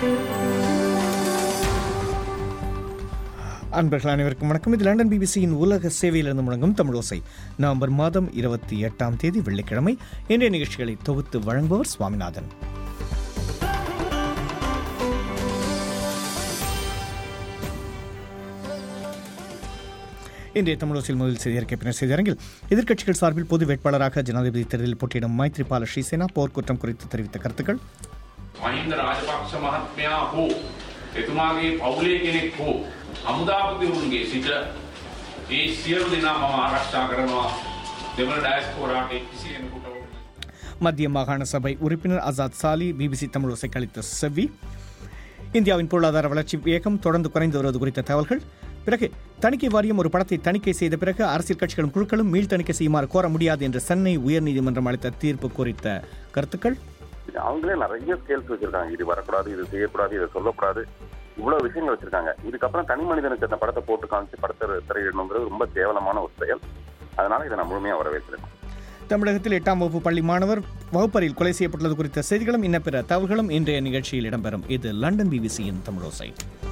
அன்பர்கள் அனைவருக்கும் வணக்கம் இது லண்டன் பிபிசியின் உலக சேவையிலிருந்து முழங்கும் தமிழோசை நவம்பர் மாதம் இருபத்தி எட்டாம் தேதி வெள்ளிக்கிழமை இன்றைய நிகழ்ச்சிகளை தொகுத்து வழங்குபவர் சுவாமிநாதன் இன்றைய தமிழோசில் முதல் செய்தியறிக்கை பின்னர் செய்தியரங்கில் எதிர்க்கட்சிகள் சார்பில் பொது வேட்பாளராக ஜனாதிபதி தேர்தலில் போட்டியிடும் மைத்ரிபால ஸ்ரீசேனா போர்க்குற்றம் குறித்து தெரிவித்த கருத்துக்கள் මහින්ද රාජපක්ෂ මහත්මයා හෝ එතුමාගේ පවුලේ කෙනෙක් හෝ හමුදාපතිවරුන්ගේ සිට ඒ සියලු දෙනා මම ආරක්ෂා කරනවා දෙමළ ඩයස්පෝරාට කිසි කෙනෙකුට மத்திய மாகாண சபை உறுப்பினர் அசாத் சாலி பிபிசி தமிழோசை அளித்த செவ்வி இந்தியாவின் பொருளாதார வளர்ச்சி வேகம் தொடர்ந்து குறைந்து வருவது குறித்த தகவல்கள் பிறகு தணிக்கை வாரியம் ஒரு படத்தை தணிக்கை செய்த பிறகு அரசியல் கட்சிகளும் குழுக்களும் மீள் தணிக்கை செய்யுமாறு கோர முடியாது என்று சென்னை உயர்நீதிமன்றம் அளித்த தீர்ப்பு குறித்த கருத்துக்கள் அவங்களே நிறைய ஸ்கேல்ஸ் வச்சிருக்காங்க இது வரக்கூடாது இது செய்யக்கூடாது இதை சொல்லக்கூடாது இவ்வளவு விஷயங்கள் வச்சிருக்காங்க இதுக்கப்புறம் தனி மனிதனுக்கு அந்த படத்தை போட்டு காமிச்சு படத்தை திரையிடணுங்கிறது ரொம்ப கேவலமான ஒரு செயல் அதனால இதை நான் முழுமையா வரவேற்கிறேன் தமிழகத்தில் எட்டாம் வகுப்பு பள்ளி மாணவர் வகுப்பறையில் கொலை செய்யப்பட்டுள்ளது குறித்த செய்திகளும் இன்ன பிற தகவல்களும் இன்றைய நிகழ்ச்சியில் இடம்பெறும் இது லண்டன் பிபிசியின் தமிழோசை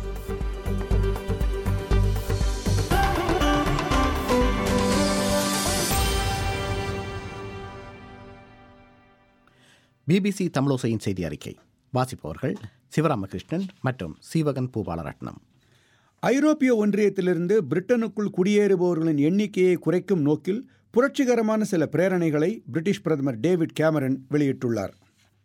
பிபிசி தமிழோசையின் செய்தி அறிக்கை வாசிப்பவர்கள் சிவராமகிருஷ்ணன் மற்றும் சீவகன் பூபாலரட்னம் ஐரோப்பிய ஒன்றியத்திலிருந்து பிரிட்டனுக்குள் குடியேறுபவர்களின் எண்ணிக்கையை குறைக்கும் நோக்கில் புரட்சிகரமான சில பிரேரணைகளை பிரிட்டிஷ் பிரதமர் டேவிட் கேமரன் வெளியிட்டுள்ளார்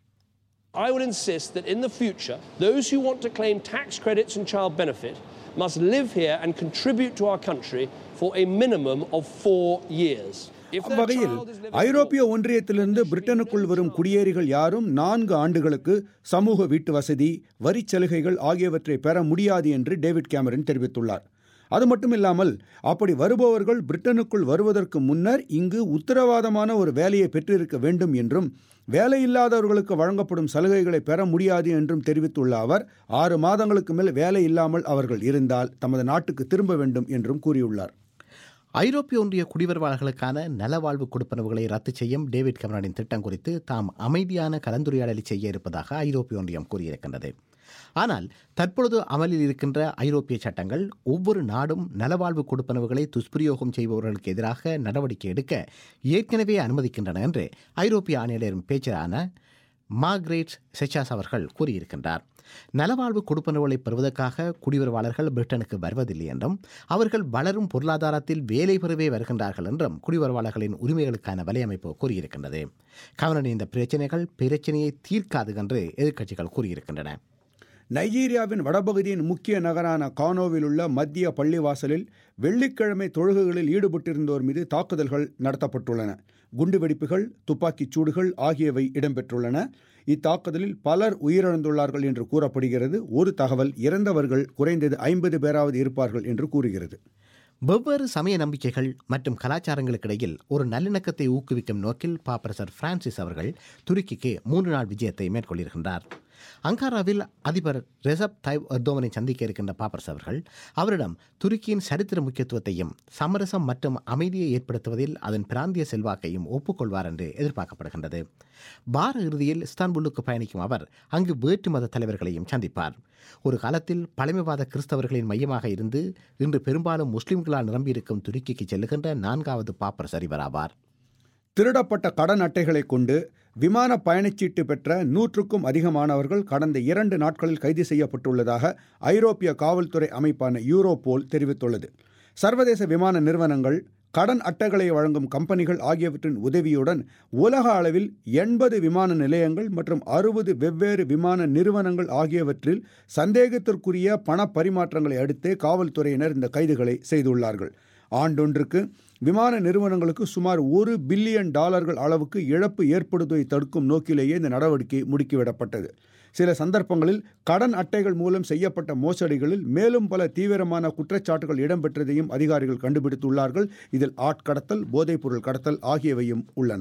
I would insist that in the future, those who want to claim tax credits and child benefit must live here and contribute to our country for a minimum of four years. If their அவ்வகையில் child is living ஐரோப்பிய ஒன்றியத்திலிருந்து பிரிட்டனுக்குள் வரும் குடியேறிகள் யாரும் நான்கு ஆண்டுகளுக்கு சமூக வீட்டு வசதி வரிச் சலுகைகள் ஆகியவற்றை பெற முடியாது என்று டேவிட் கேமரன் தெரிவித்துள்ளார் அது மட்டுமில்லாமல் அப்படி வருபவர்கள் பிரிட்டனுக்குள் வருவதற்கு முன்னர் இங்கு உத்தரவாதமான ஒரு வேலையை பெற்றிருக்க வேண்டும் என்றும் வேலையில்லாதவர்களுக்கு வழங்கப்படும் சலுகைகளை பெற முடியாது என்றும் தெரிவித்துள்ள அவர் ஆறு மாதங்களுக்கு மேல் வேலை இல்லாமல் அவர்கள் இருந்தால் தமது நாட்டுக்கு திரும்ப வேண்டும் என்றும் கூறியுள்ளார் ஐரோப்பிய ஒன்றிய குடிவரவாளர்களுக்கான நலவாழ்வு கொடுப்பனவுகளை ரத்து செய்யும் டேவிட் கமரனின் திட்டம் குறித்து தாம் அமைதியான கலந்துரையாடலை செய்ய இருப்பதாக ஐரோப்பிய ஒன்றியம் கூறியிருக்கின்றது ஆனால் தற்பொழுது அமலில் இருக்கின்ற ஐரோப்பிய சட்டங்கள் ஒவ்வொரு நாடும் நலவாழ்வு கொடுப்பனவுகளை துஷ்பிரயோகம் செய்பவர்களுக்கு எதிராக நடவடிக்கை எடுக்க ஏற்கனவே அனுமதிக்கின்றன என்று ஐரோப்பிய ஆணையரின் பேச்சரான மார்க்ரேட் செச்சாஸ் அவர்கள் கூறியிருக்கின்றார் நலவாழ்வு கொடுப்பனவுகளை பெறுவதற்காக குடிவரவாளர்கள் பிரிட்டனுக்கு வருவதில்லை என்றும் அவர்கள் வளரும் பொருளாதாரத்தில் வேலை பெறவே வருகின்றார்கள் என்றும் குடிவரவாளர்களின் உரிமைகளுக்கான வலையமைப்பு கூறியிருக்கின்றது கவனன் இந்த பிரச்சனைகள் பிரச்சனையை தீர்க்காது என்று எதிர்க்கட்சிகள் கூறியிருக்கின்றன நைஜீரியாவின் வடபகுதியின் முக்கிய நகரான கானோவில் உள்ள மத்திய பள்ளிவாசலில் வெள்ளிக்கிழமை தொழுகைகளில் ஈடுபட்டிருந்தோர் மீது தாக்குதல்கள் நடத்தப்பட்டுள்ளன குண்டுவெடிப்புகள் துப்பாக்கிச் சூடுகள் ஆகியவை இடம்பெற்றுள்ளன இத்தாக்குதலில் பலர் உயிரிழந்துள்ளார்கள் என்று கூறப்படுகிறது ஒரு தகவல் இறந்தவர்கள் குறைந்தது ஐம்பது பேராவது இருப்பார்கள் என்று கூறுகிறது வெவ்வேறு சமய நம்பிக்கைகள் மற்றும் கலாச்சாரங்களுக்கிடையில் ஒரு நல்லிணக்கத்தை ஊக்குவிக்கும் நோக்கில் பாப்பரசர் பிரான்சிஸ் அவர்கள் துருக்கிக்கு மூன்று நாள் விஜயத்தை மேற்கொள்ளிருக்கின்றார் அங்காராவில் அதிபர் ரெசப் தைப் எர்தோவனை சந்திக்க இருக்கின்ற பாப்பரஸ் அவர்கள் அவரிடம் துருக்கியின் சரித்திர முக்கியத்துவத்தையும் சமரசம் மற்றும் அமைதியை ஏற்படுத்துவதில் அதன் பிராந்திய செல்வாக்கையும் ஒப்புக்கொள்வார் என்று எதிர்பார்க்கப்படுகின்றது வார இறுதியில் இஸ்தான்புல்லுக்கு பயணிக்கும் அவர் அங்கு வேற்று மத தலைவர்களையும் சந்திப்பார் ஒரு காலத்தில் பழமைவாத கிறிஸ்தவர்களின் மையமாக இருந்து இன்று பெரும்பாலும் முஸ்லிம்களால் நிரம்பியிருக்கும் துருக்கிக்கு செல்லுகின்ற நான்காவது பாப்பரஸ் அறிவராவார் திருடப்பட்ட கடன் அட்டைகளை கொண்டு விமான பயணச்சீட்டு பெற்ற நூற்றுக்கும் அதிகமானவர்கள் கடந்த இரண்டு நாட்களில் கைது செய்யப்பட்டுள்ளதாக ஐரோப்பிய காவல்துறை அமைப்பான யூரோபோல் தெரிவித்துள்ளது சர்வதேச விமான நிறுவனங்கள் கடன் அட்டைகளை வழங்கும் கம்பெனிகள் ஆகியவற்றின் உதவியுடன் உலக அளவில் எண்பது விமான நிலையங்கள் மற்றும் அறுபது வெவ்வேறு விமான நிறுவனங்கள் ஆகியவற்றில் சந்தேகத்திற்குரிய பண பரிமாற்றங்களை அடுத்தே காவல்துறையினர் இந்த கைதுகளை செய்துள்ளார்கள் ஆண்டொன்றுக்கு விமான நிறுவனங்களுக்கு சுமார் ஒரு பில்லியன் டாலர்கள் அளவுக்கு இழப்பு ஏற்படுவதை தடுக்கும் நோக்கிலேயே இந்த நடவடிக்கை முடுக்கிவிடப்பட்டது சில சந்தர்ப்பங்களில் கடன் அட்டைகள் மூலம் செய்யப்பட்ட மோசடிகளில் மேலும் பல தீவிரமான குற்றச்சாட்டுகள் இடம்பெற்றதையும் அதிகாரிகள் கண்டுபிடித்துள்ளார்கள் இதில் ஆட்கடத்தல் போதைப்பொருள் கடத்தல் ஆகியவையும் உள்ளன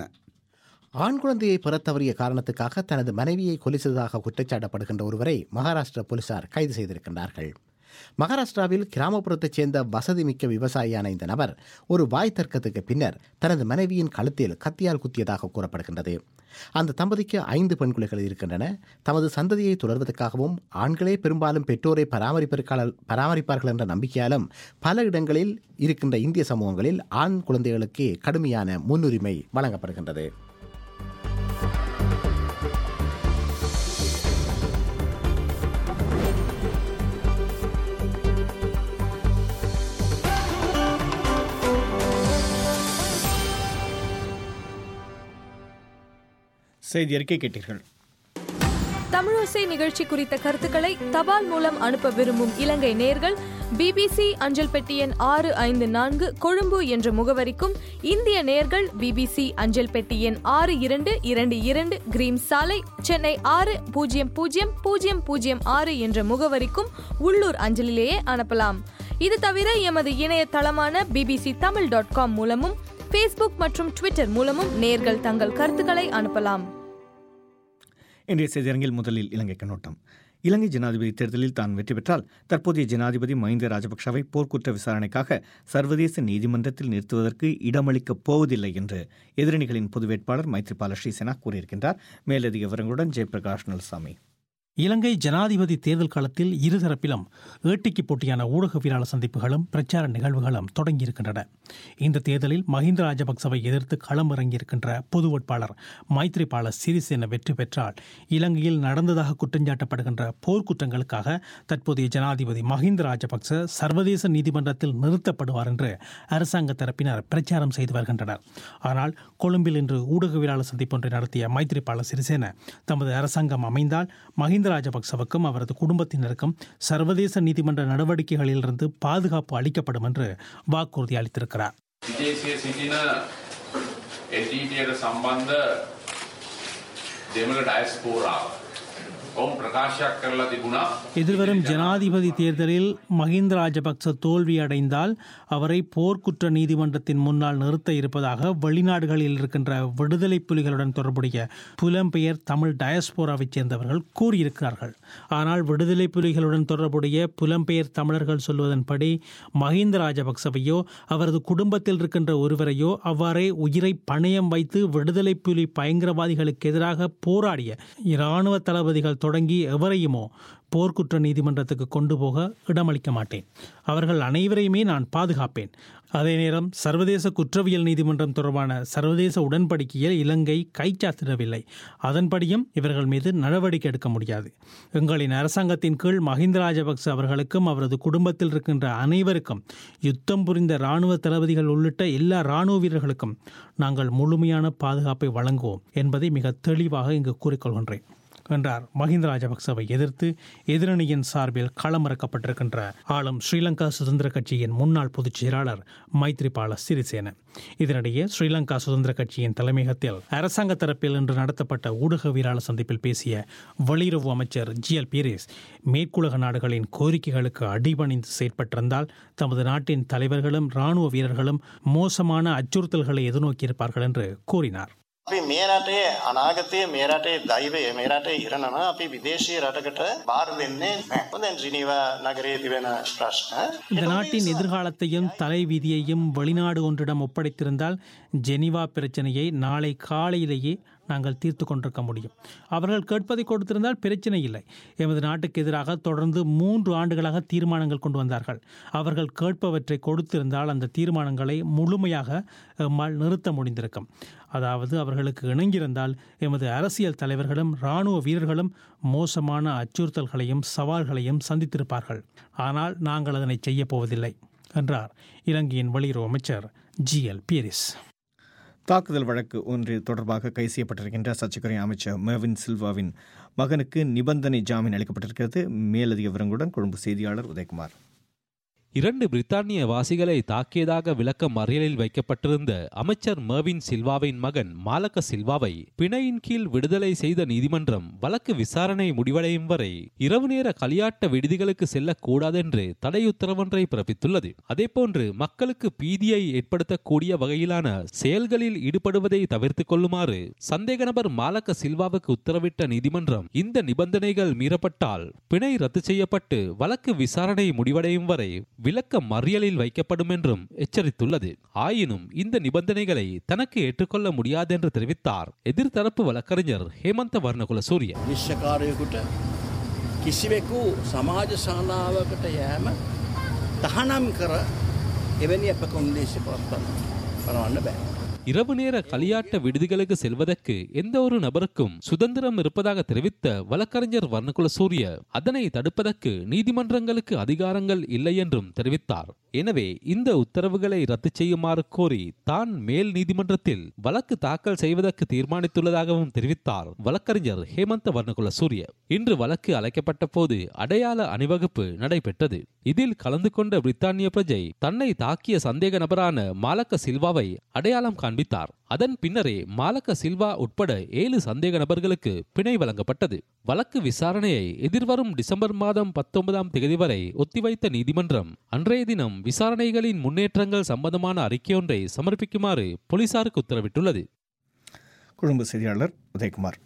ஆண் குழந்தையை பெறத் தவறிய காரணத்துக்காக தனது மனைவியை கொலை செய்ததாக குற்றச்சாட்டப்படுகின்ற ஒருவரை மகாராஷ்டிரா போலீசார் கைது செய்திருக்கின்றார்கள் மகாராஷ்டிராவில் கிராமப்புறத்தைச் சேர்ந்த வசதி மிக்க விவசாயியான இந்த நபர் ஒரு வாய் தர்க்கத்துக்கு பின்னர் தனது மனைவியின் கழுத்தில் கத்தியால் குத்தியதாக கூறப்படுகின்றது அந்த தம்பதிக்கு ஐந்து பெண் குழந்தைகள் இருக்கின்றன தமது சந்ததியை தொடர்வதற்காகவும் ஆண்களே பெரும்பாலும் பெற்றோரை பராமரிப்பார்கள் பராமரிப்பார்கள் என்ற நம்பிக்கையாலும் பல இடங்களில் இருக்கின்ற இந்திய சமூகங்களில் ஆண் குழந்தைகளுக்கு கடுமையான முன்னுரிமை வழங்கப்படுகின்றது செய்தி அறிக்கை கேட்டீர்கள் தமிழோசை நிகழ்ச்சி குறித்த கருத்துக்களை தபால் மூலம் அனுப்ப விரும்பும் இலங்கை நேர்கள் பிபிசி அஞ்சல் பெட்டி எண் ஆறு ஐந்து நான்கு கொழும்பு என்ற முகவரிக்கும் இந்திய நேர்கள் பிபிசி அஞ்சல் பெட்டி எண் ஆறு இரண்டு இரண்டு இரண்டு கிரீம் சாலை சென்னை ஆறு பூஜ்ஜியம் பூஜ்ஜியம் பூஜ்ஜியம் பூஜ்ஜியம் ஆறு என்ற முகவரிக்கும் உள்ளூர் அஞ்சலிலேயே அனுப்பலாம் இது தவிர எமது இணையதளமான பிபிசி தமிழ் டாட் காம் மூலமும் ஃபேஸ்புக் மற்றும் ட்விட்டர் மூலமும் நேர்கள் தங்கள் கருத்துக்களை அனுப்பலாம் இன்றைய செய்தியரங்கில் முதலில் இலங்கை கண்ணோட்டம் இலங்கை ஜனாதிபதி தேர்தலில் தான் வெற்றி பெற்றால் தற்போதைய ஜனாதிபதி மஹிந்த ராஜபக்ஷவை போர்க்குற்ற விசாரணைக்காக சர்வதேச நீதிமன்றத்தில் நிறுத்துவதற்கு இடமளிக்கப் போவதில்லை என்று எதிரணிகளின் பொது வேட்பாளர் மைத்ரிபால ஸ்ரீசேனா கூறியிருக்கின்றார் மேலதிக விவரங்களுடன் ஜெயபிரகாஷ் நல்சாமி இலங்கை ஜனாதிபதி தேர்தல் காலத்தில் இருதரப்பிலும் ஏட்டிக்கு போட்டியான ஊடகவியலாளர் சந்திப்புகளும் பிரச்சார நிகழ்வுகளும் தொடங்கியிருக்கின்றன இந்த தேர்தலில் மஹிந்த ராஜபக்சவை எதிர்த்து களம் இறங்கியிருக்கின்ற பொது வேட்பாளர் மைத்ரிபால சிறிசேன வெற்றி பெற்றால் இலங்கையில் நடந்ததாக குற்றஞ்சாட்டப்படுகின்ற போர்க்குற்றங்களுக்காக தற்போதைய ஜனாதிபதி மஹிந்த ராஜபக்ச சர்வதேச நீதிமன்றத்தில் நிறுத்தப்படுவார் என்று அரசாங்க தரப்பினர் பிரச்சாரம் செய்து வருகின்றனர் ஆனால் கொழும்பில் இன்று ஊடகவியலாளர் சந்திப்பொன்றை நடத்திய மைத்ரிபால சிறிசேன தமது அரசாங்கம் அமைந்தால் மஹிந்த ராஜபக்சவுக்கும் அவரது குடும்பத்தினருக்கும் சர்வதேச நீதிமன்ற நடவடிக்கைகளிலிருந்து பாதுகாப்பு அளிக்கப்படும் என்று வாக்குறுதி அளித்திருக்கிறார் විදේශයේ සිටින එල්ටීටයට සම්බන්ධ දෙමළ ඩයිස්පෝරාව. ඔවුන් ප්‍රකාශයක් කරලා තිබුණා எதிர்வரும் ஜனாதிபதி தேர்தலில் மஹிந்த ராஜபக்ச தோல்வி அடைந்தால் அவரை போர்க்குற்ற நீதிமன்றத்தின் முன்னால் நிறுத்த இருப்பதாக வெளிநாடுகளில் இருக்கின்ற விடுதலை புலிகளுடன் தொடர்புடைய புலம்பெயர் தமிழ் டயஸ்போராவைச் சேர்ந்தவர்கள் கூறியிருக்கிறார்கள் ஆனால் விடுதலை புலிகளுடன் தொடர்புடைய புலம்பெயர் தமிழர்கள் சொல்வதன்படி மஹிந்த ராஜபக்சவையோ அவரது குடும்பத்தில் இருக்கின்ற ஒருவரையோ அவ்வாறே உயிரை பணயம் வைத்து விடுதலை புலி பயங்கரவாதிகளுக்கு எதிராக போராடிய இராணுவ தளபதிகள் தொடங்கி எவரையுமோ போர்க்குற்ற நீதிமன்றத்துக்கு கொண்டு போக இடமளிக்க மாட்டேன் அவர்கள் அனைவரையுமே நான் பாதுகாப்பேன் அதே நேரம் சர்வதேச குற்றவியல் நீதிமன்றம் தொடர்பான சர்வதேச உடன்படிக்கையில் இலங்கை கைச்சாத்திடவில்லை அதன்படியும் இவர்கள் மீது நடவடிக்கை எடுக்க முடியாது எங்களின் அரசாங்கத்தின் கீழ் மஹிந்த ராஜபக்ச அவர்களுக்கும் அவரது குடும்பத்தில் இருக்கின்ற அனைவருக்கும் யுத்தம் புரிந்த இராணுவ தளபதிகள் உள்ளிட்ட எல்லா இராணுவ வீரர்களுக்கும் நாங்கள் முழுமையான பாதுகாப்பை வழங்குவோம் என்பதை மிக தெளிவாக இங்கு கூறிக்கொள்கின்றேன் என்றார் மஹிந்த ராஜபக்சவை எதிர்த்து எதிரணியின் சார்பில் களமிறக்கப்பட்டிருக்கின்ற ஆளும் ஸ்ரீலங்கா சுதந்திர கட்சியின் முன்னாள் பொதுச் செயலாளர் மைத்ரிபால சிறிசேன இதனிடையே ஸ்ரீலங்கா சுதந்திர கட்சியின் தலைமையகத்தில் அரசாங்க தரப்பில் இன்று நடத்தப்பட்ட ஊடகவியலாளர் சந்திப்பில் பேசிய வெளியுறவு அமைச்சர் ஜி எல் பீரேஸ் மேற்குலக நாடுகளின் கோரிக்கைகளுக்கு அடிபணிந்து செயற்பட்டிருந்தால் தமது நாட்டின் தலைவர்களும் இராணுவ வீரர்களும் மோசமான அச்சுறுத்தல்களை எதிர்நோக்கியிருப்பார்கள் என்று கூறினார் අපි මේ රටේ අනාගතය මේ රටේ දෛවය මේ රටේ ඉරණම අපි විදේශීය රටකට බාර දෙන්නේ නැහැ. දැන් ජිනීවා නගරයේ තිබෙන ප්‍රශ්න இந்த நாட்டின் எதிர்காலத்தையும் தலைவிதியையும் வெளிநாடு ஒன்றிடம் ஒப்படைத்திருந்தால் ஜெனீவா பிரச்சனையை நாளை காலையிலேயே நாங்கள் தீர்த்து கொண்டிருக்க முடியும் அவர்கள் கேட்பதை கொடுத்திருந்தால் பிரச்சனை இல்லை எமது நாட்டுக்கு எதிராக தொடர்ந்து மூன்று ஆண்டுகளாக தீர்மானங்கள் கொண்டு வந்தார்கள் அவர்கள் கேட்பவற்றை கொடுத்திருந்தால் அந்த தீர்மானங்களை முழுமையாக எம்மால் நிறுத்த முடிந்திருக்கும் அதாவது அவர்களுக்கு இணங்கியிருந்தால் எமது அரசியல் தலைவர்களும் இராணுவ வீரர்களும் மோசமான அச்சுறுத்தல்களையும் சவால்களையும் சந்தித்திருப்பார்கள் ஆனால் நாங்கள் அதனை செய்யப் போவதில்லை என்றார் இலங்கையின் வெளியுறவு அமைச்சர் ஜி எல் பீரிஸ் தாக்குதல் வழக்கு ஒன்று தொடர்பாக கைது செய்யப்பட்டிருக்கின்ற சர்ச்சைக்குரிய அமைச்சர் மேவின் சில்வாவின் மகனுக்கு நிபந்தனை ஜாமீன் அளிக்கப்பட்டிருக்கிறது மேலதிக விவரங்களுடன் கொழும்பு செய்தியாளர் உதயகுமார் இரண்டு பிரித்தானிய வாசிகளை தாக்கியதாக விளக்க மறியலில் வைக்கப்பட்டிருந்த அமைச்சர் மர்வின் சில்வாவின் மகன் மாலக்க சில்வாவை பிணையின் கீழ் விடுதலை செய்த நீதிமன்றம் வழக்கு விசாரணை முடிவடையும் வரை இரவு நேர களியாட்ட விடுதிகளுக்கு செல்லக்கூடாதென்று தடை உத்தரவொன்றை பிறப்பித்துள்ளது அதேபோன்று மக்களுக்கு பீதியை ஏற்படுத்தக்கூடிய வகையிலான செயல்களில் ஈடுபடுவதை தவிர்த்துக் கொள்ளுமாறு சந்தேக நபர் மாலக்க சில்வாவுக்கு உத்தரவிட்ட நீதிமன்றம் இந்த நிபந்தனைகள் மீறப்பட்டால் பிணை ரத்து செய்யப்பட்டு வழக்கு விசாரணை முடிவடையும் வரை விலக்க மறியலில் வைக்கப்படும் என்றும் எச்சரித்துள்ளது ஆயினும் இந்த நிபந்தனைகளை தனக்கு ஏற்றுக்கொள்ள முடியாதென்று தெரிவித்தார் எதிர்த்தரப்பு வழக்கறிஞர் ஹேமந்த வர்ணகுல சூரிய විශ්ෂකාරයකුට කිසිවෙකු සමාජ සානාවකට යෑම තහනම් කර එවැනි අප කොන්දේශ පවත්වන්න පනවන්න බෑ. இரவு நேர களியாட்ட விடுதிகளுக்கு செல்வதற்கு எந்த ஒரு நபருக்கும் சுதந்திரம் இருப்பதாக தெரிவித்த வழக்கறிஞர் வர்ணகுல சூரிய அதனை தடுப்பதற்கு நீதிமன்றங்களுக்கு அதிகாரங்கள் இல்லை என்றும் தெரிவித்தார் எனவே இந்த உத்தரவுகளை ரத்து செய்யுமாறு கோரி தான் மேல் நீதிமன்றத்தில் வழக்கு தாக்கல் செய்வதற்கு தீர்மானித்துள்ளதாகவும் தெரிவித்தார் வழக்கறிஞர் ஹேமந்த வர்ணகுல சூரிய இன்று வழக்கு அழைக்கப்பட்ட போது அடையாள அணிவகுப்பு நடைபெற்றது இதில் கலந்து கொண்ட பிரித்தானிய பிரஜை தன்னை தாக்கிய சந்தேக நபரான மாலக்க சில்வாவை அடையாளம் காண்பித்தார் அதன் பின்னரே மாலக்க சில்வா உட்பட ஏழு சந்தேக நபர்களுக்கு பிணை வழங்கப்பட்டது வழக்கு விசாரணையை எதிர்வரும் டிசம்பர் மாதம் பத்தொன்பதாம் தேதி வரை ஒத்திவைத்த நீதிமன்றம் அன்றைய தினம் விசாரணைகளின் முன்னேற்றங்கள் சம்பந்தமான அறிக்கையொன்றை சமர்ப்பிக்குமாறு போலீசாருக்கு உத்தரவிட்டுள்ளது கொழும்பு செய்தியாளர் உதயகுமார்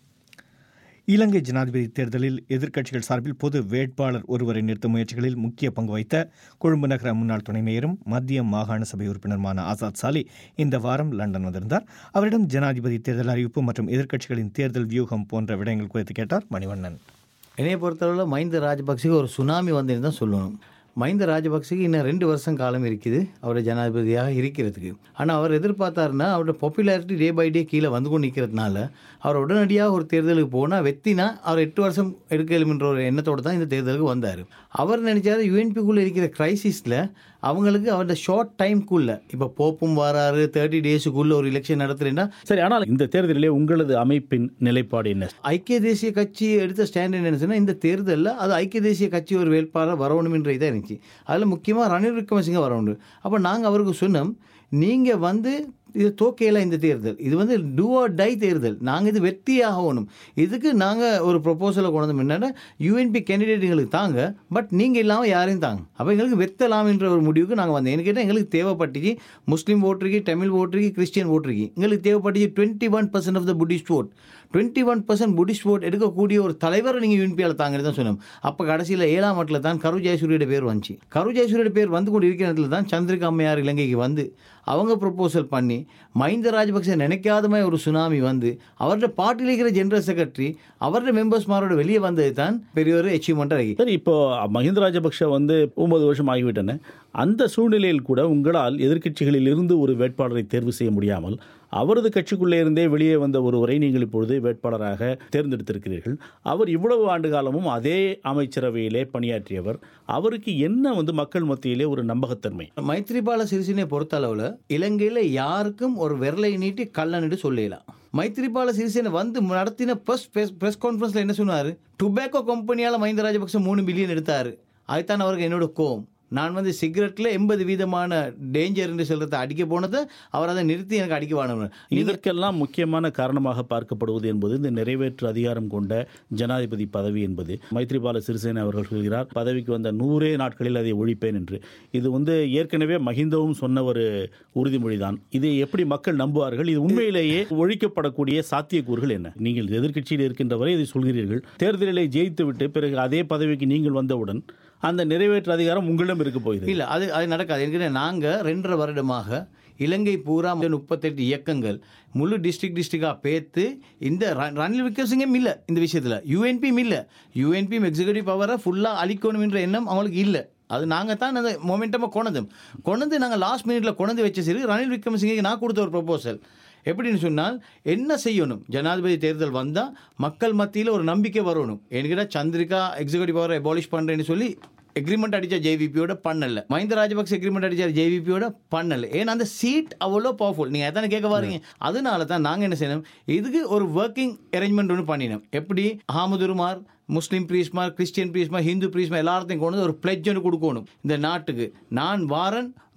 இலங்கை ஜனாதிபதி தேர்தலில் எதிர்க்கட்சிகள் சார்பில் பொது வேட்பாளர் ஒருவரை நிறுத்தும் முயற்சிகளில் முக்கிய பங்கு வைத்த கொழும்பு நகர முன்னாள் துணை மேயரும் மத்திய மாகாண சபை உறுப்பினருமான ஆசாத் சாலி இந்த வாரம் லண்டன் வந்திருந்தார் அவரிடம் ஜனாதிபதி தேர்தல் அறிவிப்பு மற்றும் எதிர்க்கட்சிகளின் தேர்தல் வியூகம் போன்ற விடயங்கள் குறித்து கேட்டார் மணிவண்ணன் என்னைய பொறுத்தளவில் மஹிந்த ராஜபக்சேக்கு ஒரு சுனாமி வந்ததுன்னு தான் சொல்லணும் மஹிந்த ராஜபக்சேக்கு இன்னும் ரெண்டு வருஷம் காலம் இருக்குது அவருடைய ஜனாதிபதியாக இருக்கிறதுக்கு ஆனால் அவர் எதிர்பார்த்தாருன்னா அவரோட பாப்புலாரிட்டி டே பை டே கீழே வந்து கொண்டு நிற்கிறதுனால அவர் உடனடியாக ஒரு தேர்தலுக்கு போனால் வெத்தினா அவர் எட்டு வருஷம் எடுக்கலும்ன்ற ஒரு எண்ணத்தோடு தான் இந்த தேர்தலுக்கு வந்தார் அவர் நினைச்சாரு யூஎன்பிக்குள்ளே இருக்கிற கிரைசிஸில் அவங்களுக்கு அவரோட ஷார்ட் டைம்க்குள்ள இப்போ போப்பும் வராரு தேர்ட்டி டேஸுக்குள்ள ஒரு எலெக்ஷன் நடத்துறேன்னா சரி ஆனால் இந்த தேர்தலிலே உங்களது அமைப்பின் நிலைப்பாடு என்ன ஐக்கிய தேசிய கட்சி எடுத்த ஸ்டாண்ட் என்ன சொன்னால் இந்த தேர்தலில் அது ஐக்கிய தேசிய கட்சி ஒரு வேட்பாளர் வரணுமென்ற இதாக இருந்துச்சு அதில் முக்கியமாக ரணில் விக்ரமசிங்க வரணும் அப்போ நாங்கள் அவருக்கு சொன்னோம் நீங்கள் வந்து இது தோக்கையில இந்த தேர்தல் இது வந்து டூ ஆர் டை தேர்தல் நாங்கள் இது வெற்றி ஆகணும் இதுக்கு நாங்கள் ஒரு ப்ரொப்போசலை கொண்டு வந்தோம் என்னென்னா யூஎன்பி கேண்டிடேட் எங்களுக்கு தாங்க பட் நீங்கள் இல்லாமல் யாரையும் தாங்க அப்போ எங்களுக்கு வெத்தலாம்ன்ற ஒரு முடிவுக்கு நாங்கள் வந்தோம் எனக்கு கேட்டால் எங்களுக்கு தேவைப்பட்டுச்சு முஸ்லீம் ஓட்டுருக்கு தமிழ் ஓட்டுருக்கு கிறிஸ்டியன் ஓட்டுருக்கு எங்களுக்கு தேவைப்பட்டுச்சு twenty one percent of the Buddhist vote twenty one percent Buddhist vote எடுக்கக்கூடிய ஒரு தலைவரை நீங்கள் யூனிபியால் தாங்கன்னு தான் சொன்னோம் அப்போ கடைசியில் ஏழாம் மட்டில் தான் கரு ஜெயசூரியோட பேர் வந்துச்சு கரு ஜெயசூரியோட பேர் வந்து கொண்டு இருக்கிற இடத்துல தான் சந்திரிகா அம்மையார் இலங்கைக்கு வந்து அவங்க ப்ரொப்போசல் பண்ணி மஹிந்த ராஜபக்சே நினைக்காத மாதிரி ஒரு சுனாமி வந்து அவரோட பார்ட்டியில் இருக்கிற ஜெனரல் செக்ரட்டரி அவரோட மெம்பர்ஸ்மாரோட வெளியே வந்தது தான் பெரிய ஒரு அச்சீவ்மெண்ட்டாக இருக்கு சரி இப்போ மஹிந்த ராஜபக்ஷ வந்து ஒன்பது வருஷம் ஆகிவிட்டன அந்த சூழ்நிலையில் கூட உங்களால் எதிர்க்கட்சிகளில் இருந்து ஒரு வேட்பாளரை தேர்வு செய்ய முடியாமல் அவரது கட்சிக்குள்ளே இருந்தே வெளியே வந்த ஒருவரை நீங்கள் இப்பொழுது வேட்பாளராக தேர்ந்தெடுத்திருக்கிறீர்கள் அவர் இவ்வளவு ஆண்டு காலமும் அதே அமைச்சரவையிலே பணியாற்றியவர் அவருக்கு என்ன வந்து மக்கள் மத்தியிலே ஒரு நம்பகத்தன்மை மைத்ரிபால சிறிசேனை பொறுத்த அளவில் இலங்கையில் யாருக்கும் ஒரு விரலை நீட்டி கல்லன்ட்டு சொல்லலாம் மைத்ரிபால சிறிசேனை வந்து நடத்தின ஃபர்ஸ்ட் ப்ரெஸ் கான்ஃபரன்ஸில் என்ன சொன்னார் டுபாக்கோ கம்பெனியால் மஹிந்த ராஜபக்ச மூணு பில்லியன் எடுத்தார் அதுதான் அவருக்கு என்னோட கோம் நான் வந்து சிகரெட்டில் எண்பது வீதமான டேஞ்சர்னு சொல்கிறத அடிக்க போனதை அவர் அதை நிறுத்தி எனக்கு அடிக்க வாங்கினார் இதற்கெல்லாம் முக்கியமான காரணமாக பார்க்கப்படுவது என்பது இந்த நிறைவேற்று அதிகாரம் கொண்ட ஜனாதிபதி பதவி என்பது மைத்ரிபால சிறிசேன அவர்கள் சொல்கிறார் பதவிக்கு வந்த நூறே நாட்களில் அதை ஒழிப்பேன் என்று இது வந்து ஏற்கனவே மஹிந்தவும் சொன்ன ஒரு உறுதிமொழிதான் இதை எப்படி மக்கள் நம்புவார்கள் இது உண்மையிலேயே ஒழிக்கப்படக்கூடிய சாத்தியக்கூறுகள் என்ன நீங்கள் எதிர்க்கட்சியில் இருக்கின்ற வரை இதை சொல்கிறீர்கள் தேர்தலிலே ஜெயித்துவிட்டு பிறகு அதே பதவிக்கு நீங்கள் வந்தவுடன் அந்த நிறைவேற்று அதிகாரம் உங்களிடம் இருக்க போகுது இல்லை அது அது நடக்காது எனக்கு நாங்கள் ரெண்டரை வருடமாக இலங்கை பூரா முப்பத்தெட்டு இயக்கங்கள் முழு டிஸ்ட்ரிக்ட் டிஸ்ட்ரிக்டாக பேத்து இந்த ர- ரணில் விக்ரமசிங்கம் இல்லை இந்த விஷயத்தில் யூஎன்பியும் இல்லை யூஎன்பியும் எக்ஸிகூட்டிவ் பவரை ஃபுல்லாக அழிக்கணும்ன்ற எண்ணம் அவங்களுக்கு இல்லை அது நாங்கள் தான் அந்த மொமெண்டமாக கொண்டது கொண்டு நாங்கள் லாஸ்ட் மினிட்ல கொண்டு வச்ச சரி ரணில் விக்ரமசிங்கே நான் கொடுத்த ஒரு ப்ரொபோசல் எப்படின்னு சொன்னால் என்ன செய்யணும் ஜனாதிபதி தேர்தல் வந்தால் மக்கள் மத்தியில் ஒரு நம்பிக்கை வரணும் என்கிட்ட சந்திரிகா எக்ஸிகூட்டிவ் பவரை அபாலிஷ் பண்ணுறேன்னு சொல்லி எக்ரிமெண்ட் அடிச்ச ஜேவிபியோட பண்ணல மஹிந்த ராஜபக்சே எக்ரிமெண்ட் அடிச்சார் ஜேவிபியோட பண்ணல ஏன்னா அந்த சீட் அவ்வளோ பவர்ஃபுல் நீங்கள் எத்தனை கேட்க வாரீங்க அதனால தான் நாங்கள் என்ன செய்யணும் இதுக்கு ஒரு ஒர்க்கிங் அரேஞ்ச்மெண்ட் ஒன்று பண்ணினோம் எப்படி அஹமதுருமார் முஸ்லீம் பிரீஸ்மார் கிறிஸ்டியன் பிரீஸ்மார் ஹிந்து பிரீஸ்மார் எல்லாத்தையும் கொண்டு வந்து ஒரு பிளெஜ் ஒன்று கொடுக்கணும் இந்த நாட்டுக்கு நான் வாரன்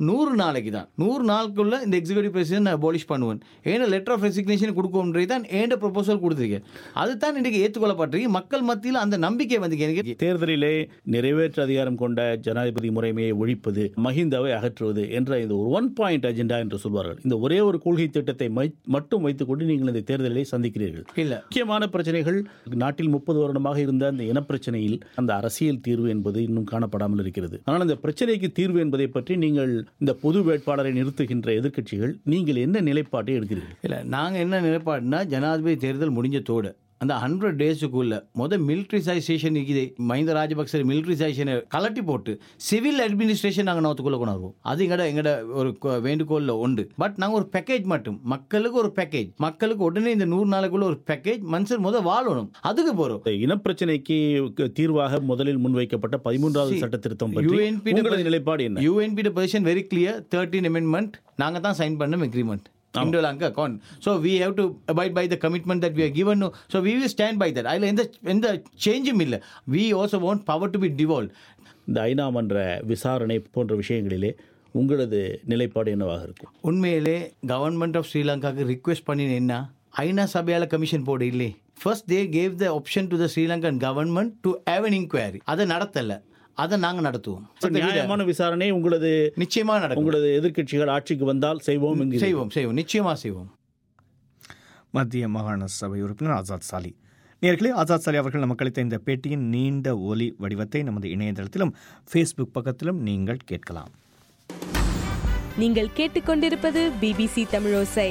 நூறு நாளைக்கு தான் நூறு நாளுக்குள்ள இந்த எக்ஸிகூட்டிவ் பிரசிடென்ட் நான் அபாலிஷ் பண்ணுவேன் ஏன்னா லெட்டர் ஆஃப் ரெசிக்னேஷன் கொடுக்கும்ன்றது தான் ஏண்ட ப்ரொபோசல் கொடுத்துருக்கேன் அதுதான் இன்றைக்கு ஏற்றுக்கொள்ளப்பட்டிருக்கு மக்கள் மத்தியில் அந்த நம்பிக்கை வந்து எனக்கு தேர்தலிலே நிறைவேற்று அதிகாரம் கொண்ட ஜனாதிபதி முறைமையை ஒழிப்பது மஹிந்தாவை அகற்றுவது என்ற இந்த ஒரு ஒன் பாயிண்ட் அஜெண்டா என்று சொல்வார்கள் இந்த ஒரே ஒரு கொள்கை திட்டத்தை மை- மட்டும் வைத்துக்கொண்டு நீங்கள் இந்த தேர்தலை சந்திக்கிறீர்கள் இல்ல முக்கியமான பிரச்சனைகள் நாட்டில் முப்பது வருடமாக இருந்த அந்த இனப்பிரச்சனையில் அந்த அரசியல் தீர்வு என்பது இன்னும் காணப்படாமல் இருக்கிறது ஆனால் அந்த பிரச்சனைக்கு தீர்வு என்பதை பற்றி நீங்கள் இந்த பொது வேட்பாளரை நிறுத்துகின்ற எதிர்க்கட்சிகள் நீங்கள் என்ன நிலைப்பாட்டை எடுக்கிறீர்கள் இல்லை நாங்கள் என்ன நிலைப்பாடுனா ஜனாதிபதி தேர்தல் முடிஞ்சதோடு அந்த ஹண்ட்ரட் டேஸுக்குள்ள முத மிலிட்ரிசைசேஷன் இருக்குது மஹிந்த ராஜபக்ச மிலிட்ரிசைசேஷனை கலட்டி போட்டு சிவில் அட்மினிஸ்ட்ரேஷன் நாங்கள் நோத்துக்குள்ள கொண்டாடுவோம் அது எங்கட எங்கட ஒரு கொ- வேண்டுகோளில் உண்டு பட் நாங்கள் ஒரு பேக்கேஜ் மட்டும் மக்களுக்கு ஒரு பேக்கேஜ் மக்களுக்கு உடனே இந்த நூறு நாளுக்குள்ள ஒரு பேக்கேஜ் மனுஷன் முத வாழணும் அதுக்கு போகிறோம் இந்த இனப்பிரச்சனைக்கு தீர்வாக முதலில் முன்வைக்கப்பட்ட பதிமூன்றாவது சட்ட திருத்தம் பற்றி உங்களது நிலைப்பாடு என்ன UNP position very clear thirteen amendment நாங்கள் தான் சைன் பண்ணோம் எக்ரிமெண்ட் இண்டோ லங்கா கான் so we have to abide by the commitment that we are given so we will stand by that அதில் எந்த எந்த சேஞ்சும் இல்லை we also want power to be devolve இந்த ஐநா மன்ற விசாரணை போன்ற விஷயங்களிலே உங்களது நிலைப்பாடு என்னவாக இருக்கும் உண்மையிலே கவர்மெண்ட் ஆஃப் ஸ்ரீலங்காவுக்கு ரிக்வெஸ்ட் பண்ணின என்ன ஐநா சபையால் கமிஷன் போட இல்லை first they gave the option to the Sri Lankan government to have an inquiry அதை நடத்தலை அதை நாங்கள் நடத்துவோம் நியாயமான விசாரணை உங்களது நிச்சயமாக நடக்கும் உங்களது எதிர்க்கட்சிகள் ஆட்சிக்கு வந்தால் செய்வோம் என்கிறீர்கள். செய்வோம் செய்வோம் நிச்சயமாக செய்வோம் மத்திய மாகாண சபை உறுப்பினர் ஆசாத் சாலி நேர்களே ஆசாத் சாலி அவர்கள் நமக்கு அளித்த இந்த பேட்டியின் நீண்ட ஒலி வடிவத்தை நமது இணையதளத்திலும் ஃபேஸ்புக் பக்கத்திலும் நீங்கள் கேட்கலாம் நீங்கள் கேட்டுக்கொண்டிருப்பது பிபிசி தமிழோசை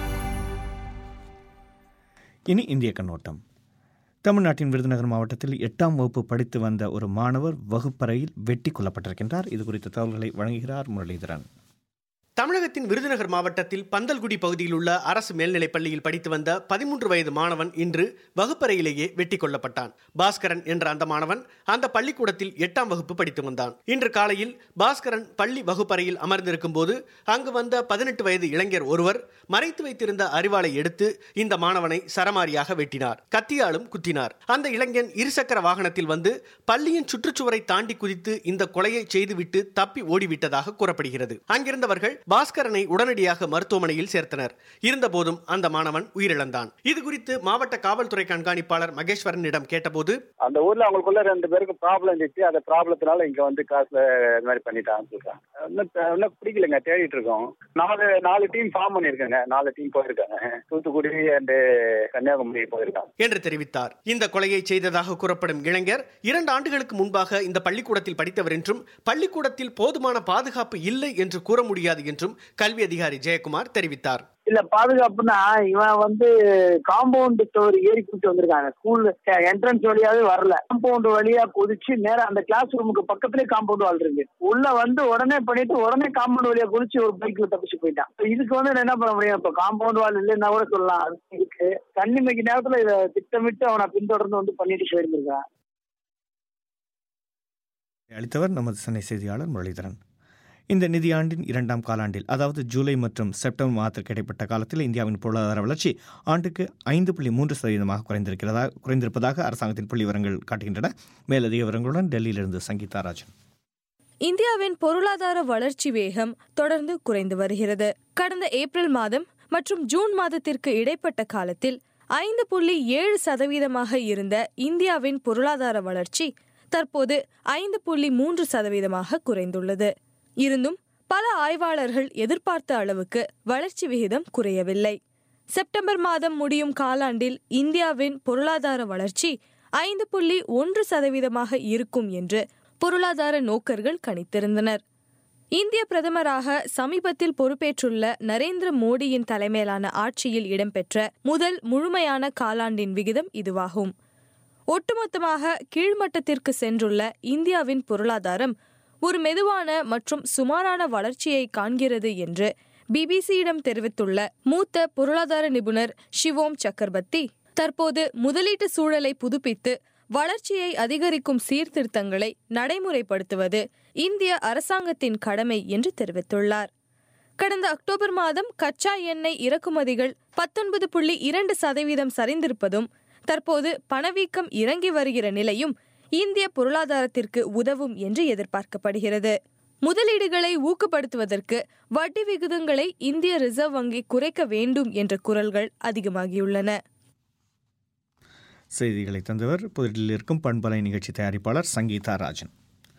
இனி இந்திய கண்ணோட்டம் தமிழ்நாட்டின் விருதுநகர் மாவட்டத்தில் எட்டாம் வகுப்பு படித்து வந்த ஒரு மாணவர் வகுப்பறையில் வெட்டி கொல்லப்பட்டிருக்கின்றார் இது குறித்த தகவல்களை வழங்குகிறார் முரளிதரன் தமிழகத்தின் விருதுநகர் மாவட்டத்தில் பந்தல்குடி பகுதியில் உள்ள அரசு மேல்நிலைப் பள்ளியில் படித்து வந்த பதிமூன்று வயது மாணவன் இன்று வகுப்பறையிலேயே வெட்டி கொல்லப்பட்டான் பாஸ்கரன் என்ற அந்த மாணவன் அந்த பள்ளிக்கூடத்தில் எட்டாம் வகுப்பு படித்து வந்தான் இன்று காலையில் பாஸ்கரன் பள்ளி வகுப்பறையில் அமர்ந்திருக்கும் போது அங்கு வந்த பதினெட்டு வயது இளைஞர் ஒருவர் மறைத்து வைத்திருந்த அரிவாளை எடுத்து இந்த மாணவனை சரமாரியாக வெட்டினார் கத்தியாலும் குத்தினார் அந்த இளைஞன் இருசக்கர வாகனத்தில் வந்து பள்ளியின் சுற்றுச்சுவரை தாண்டி குதித்து இந்த கொலையை செய்துவிட்டு தப்பி ஓடிவிட்டதாக கூறப்படுகிறது அங்கிருந்தவர்கள் பாஸ்கரனை உடனடியாக மருத்துவமனையில் சேர்த்தனர் இருந்தபோதும் அந்த மாணவன் உயிரிழந்தான் இது குறித்து மாவட்ட காவல்துறை கண்காணிப்பாளர் மகேஸ்வரனிடம் கேட்டபோது அந்த ஊர்ல அவங்களுக்குள்ள ரெண்டு பேருக்கு ப்ராப்ளம் இருந்துச்சு அந்த ப்ராப்ளத்தினால இங்க வந்து காசுல இது மாதிரி பண்ணிட்டாங்கன்னு சொல்றாங்க இன்னும் தெ- இன்னும் பிடிக்கலங்க தேடிட்டு இருக்கோம் நாலு நாலு டீம் ஃபார்ம் பண்ணிருக்காங்க நாலு டீம் போயிருக்காங்க தூத்துக்குடி அண்ட் கன்னியாகுமரி போயிருக்காங்க என்று தெரிவித்தார் இந்த கொலையை செய்ததாக கூறப்படும் இளைஞர் இரண்டு ஆண்டுகளுக்கு முன்பாக இந்த பள்ளிக்கூடத்தில் படித்தவர் என்றும் பள்ளிக்கூடத்தில் போதுமான பாதுகாப்பு இல்லை என்று கூற முடியாது என்றும் கல்வி அதிகாரி ஜெயக்குமார் தெரிவித்தார் இல்ல பாதுகாப்புனா இவன் வந்து காம்பவுண்ட் ஸ்டோர் ஏறி கூட்டு வந்திருக்காங்க ஸ்கூல் என்ட்ரன்ஸ் வழியாவே வரல காம்பவுண்ட் வழியா குதிச்சு நேரா அந்த கிளாஸ் ரூமுக்கு பக்கத்துலயே காம்பவுண்ட் வால் இருக்கு உள்ள வந்து உடனே பண்ணிட்டு உடனே காம்பவுண்ட் வழியா குதிச்சு ஒரு பைக்ல தப்பிச்சு போயிட்டான் இதுக்கு வந்து நான் என்ன பண்ண முடியும் இப்ப காம்பவுண்ட் வால் இல்லைன்னா கூட சொல்லலாம் அது இருக்கு கண்ணிமைக்கு நேரத்துல இதை திட்டமிட்டு அவனை பின்தொடர்ந்து வந்து பண்ணிட்டு போயிருந்திருக்கான் அளித்தவர் நமது சென்னை செய்தியாளர் முரளிதரன் இந்த நிதியாண்டின் இரண்டாம் காலாண்டில் அதாவது ஜூலை மற்றும் செப்டம்பர் மாதத்திற்கு இடைப்பட்ட காலத்தில் இந்தியாவின் பொருளாதார வளர்ச்சி ஆண்டுக்கு ஐந்து புள்ளி மூன்று சதவீதமாக குறைந்திருக்கிறதா குறைந்திருப்பதாக அரசாங்கத்தின் புள்ளி விவரங்கள் காட்டுகின்றன மேலதிக விவரங்களுடன் டெல்லியிலிருந்து சங்கீதா ராஜன் இந்தியாவின் பொருளாதார வளர்ச்சி வேகம் தொடர்ந்து குறைந்து வருகிறது கடந்த ஏப்ரல் மாதம் மற்றும் ஜூன் மாதத்திற்கு இடைப்பட்ட காலத்தில் ஐந்து புள்ளி ஏழு சதவீதமாக இருந்த இந்தியாவின் பொருளாதார வளர்ச்சி தற்போது ஐந்து புள்ளி மூன்று சதவீதமாக குறைந்துள்ளது இருந்தும் பல ஆய்வாளர்கள் எதிர்பார்த்த அளவுக்கு வளர்ச்சி விகிதம் குறையவில்லை செப்டம்பர் மாதம் முடியும் காலாண்டில் இந்தியாவின் பொருளாதார வளர்ச்சி ஐந்து புள்ளி ஒன்று சதவீதமாக இருக்கும் என்று பொருளாதார நோக்கர்கள் கணித்திருந்தனர் இந்திய பிரதமராக சமீபத்தில் பொறுப்பேற்றுள்ள நரேந்திர மோடியின் தலைமையிலான ஆட்சியில் இடம்பெற்ற முதல் முழுமையான காலாண்டின் விகிதம் இதுவாகும் ஒட்டுமொத்தமாக கீழ்மட்டத்திற்கு சென்றுள்ள இந்தியாவின் பொருளாதாரம் ஒரு மெதுவான மற்றும் சுமாரான வளர்ச்சியை காண்கிறது என்று பிபிசியிடம் தெரிவித்துள்ள மூத்த பொருளாதார நிபுணர் ஷிவோம் சக்கர்பர்த்தி தற்போது முதலீட்டு சூழலை புதுப்பித்து வளர்ச்சியை அதிகரிக்கும் சீர்திருத்தங்களை நடைமுறைப்படுத்துவது இந்திய அரசாங்கத்தின் கடமை என்று தெரிவித்துள்ளார் கடந்த அக்டோபர் மாதம் கச்சா எண்ணெய் இறக்குமதிகள் பத்தொன்பது புள்ளி இரண்டு சதவீதம் சரிந்திருப்பதும் தற்போது பணவீக்கம் இறங்கி வருகிற நிலையும் இந்திய பொருளாதாரத்திற்கு உதவும் என்று எதிர்பார்க்கப்படுகிறது முதலீடுகளை ஊக்கப்படுத்துவதற்கு வட்டி விகிதங்களை இந்திய ரிசர்வ் வங்கி குறைக்க வேண்டும் என்ற குரல்கள் அதிகமாகியுள்ளன செய்திகளை தந்தவர் புதுடில்லியில் இருக்கும் பண்பலை நிகழ்ச்சி தயாரிப்பாளர் சங்கீதா ராஜன்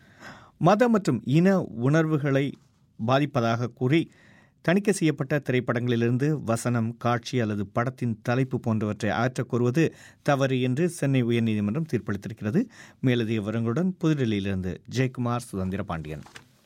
மத மற்றும் இன உணர்வுகளை பாதிப்பதாக கூறி தணிக்கை செய்யப்பட்ட திரைப்படங்களிலிருந்து வசனம் காட்சி அல்லது படத்தின் தலைப்பு போன்றவற்றை அகற்றக் கோருவது தவறு என்று சென்னை உயர்நீதிமன்றம் தீர்ப்பளித்திருக்கிறது மேலதிக விவரங்களுடன் புதுடில்லியிலிருந்து ஜெயக்குமார் சுதந்திர பாண்டியன்